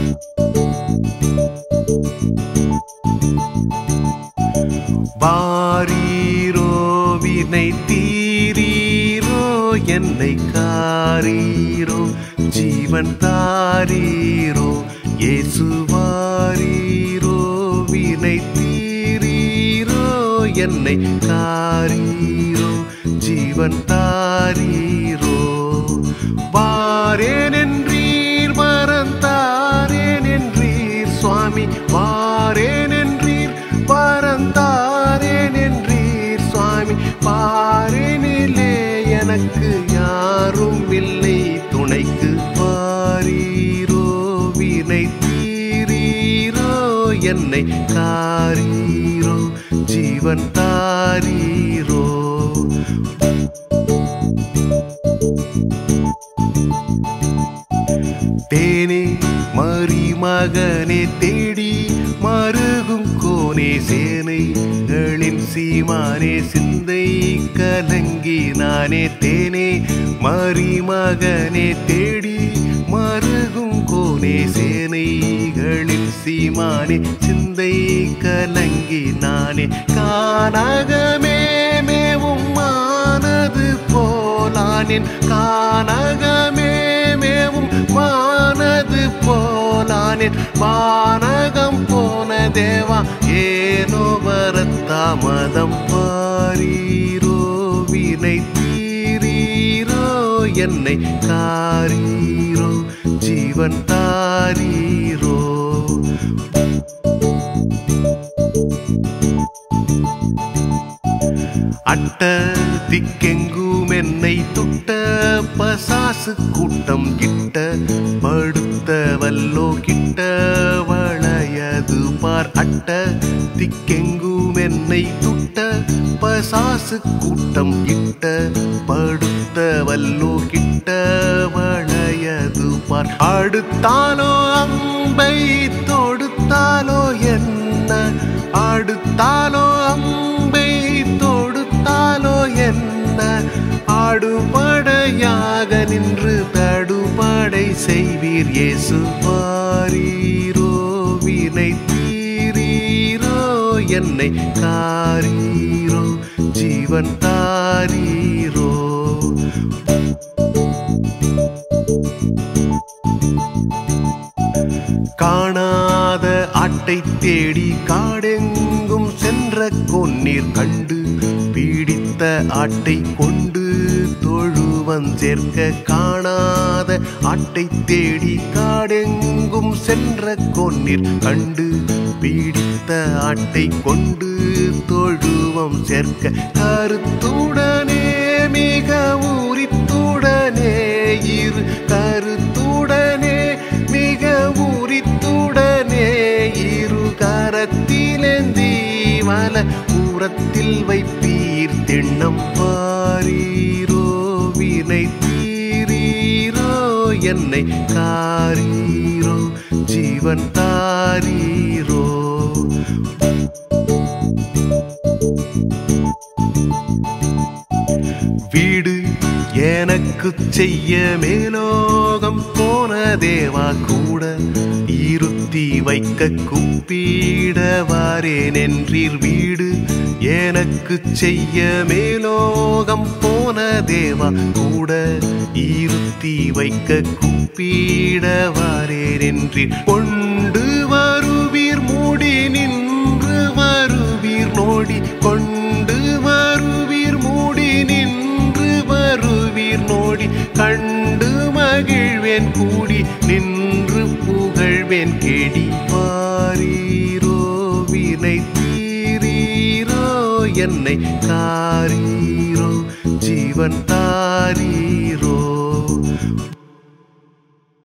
வாரீரோ வினை தீரீரோ என்னை காரீரோ ஜீவன் தாரீரோ இயேசு வாரீரோ வினை தீரீரோ என்னை காரீரோ ஜீவன் தாரீரோ வாரேன் என்றீர் மறந்தாரேன் என்றீர் சுவாமி வாரேன் என்றீர் வரந்தாரேன் என்றீர் சுவாமி பாரினிலே எனக்கு யாரும் இல்லை துணைக்கு பாரீரோ வினை தீரீரோ என்னை காரீரோ ஜீவன் தாரீரோ தேனே மறிமகனே தேடி மருகும் கோனே சேனைகளின் சீமானே சிந்தை கலங்கி நானே தேனே மறிமகனே தேடி மருகும் கோனே சேனைகளின் சீமானே சிந்தை கலங்கி நானே கானகமே மேவும் மானது போலானின் கானகமே மேவும் வானது போலானின் வானகம் போன தேவா ஏனோ வரத்தாமதம் பாரீரோ வினை தீரீரோ என்னை காரீரோ ஜீவன் தாரீரோ அட்ட திக்கெங்கும் என்னை துட்ட பசாசு கூட்டம் கிட்ட படுத்த வல்லோ கிட்ட வளையது பார் அட்ட திக்கெங்கும் என்னை துட்ட பசாசு கூட்டம் கிட்ட படுத்த வல்லோ கிட்ட வளையது பார் அடுத்தாலோ அம்பை தொடுத்தாலோ என்ன அடுத்தாலோ அம்பை தொடுத்தாலோ என்ன ஆடுபடையாக நின்று தடுபடை செய்வீர் இயேசு பாரீரோ வினை தீரீரோ என்னை காரீரோ ஜீவன் தாரீரோ காணாத ஆட்டை தேடி காடெங்கும் சென்ற கொன்னீர் கண்டு பீடித்த ஆட்டை கொண்டு தொழுவன் சேர்க்க காணாத ஆட்டை தேடி காடெங்கும் சென்ற கொன்னீர் கண்டு பீடித்த ஆட்டை கொண்டு தொழுவம் சேர்க்க கருத்துடனே மிக உரித்துடனே இரு கருத்துடனே மிக உரித்துடனே இரு கரத்திலேந்தி வல பூரத்தில் வைப்பீர் திண்ணம் பாரீரோ வினை தீரீரோ என்னை காரீரோ ஜீவன் தாரீரோ வீடு எனக்கு செய்ய மேலோகம் போன தேவா கூட இருத்தி வைக்க குப்பீட வாரேன் என்றீர் வீடு எனக்கு செய்ய மேலோகம் போன தேவா கூட இருத்தி வைக்க குப்பீட வாரேன் என்றீர் கொண்டு வருவீர் மூடி நின்று வருவீர் நோடி கொண்டு வருவீர் மூடி நின்று வருவீர் நோடி கண்டு மகிழ்வேன் கூடி நின்று புகழ்வேன் கெடி பாரீரோ வினை தீரீரோ என்னை காரீரோ ஜீவன் தாரீரோ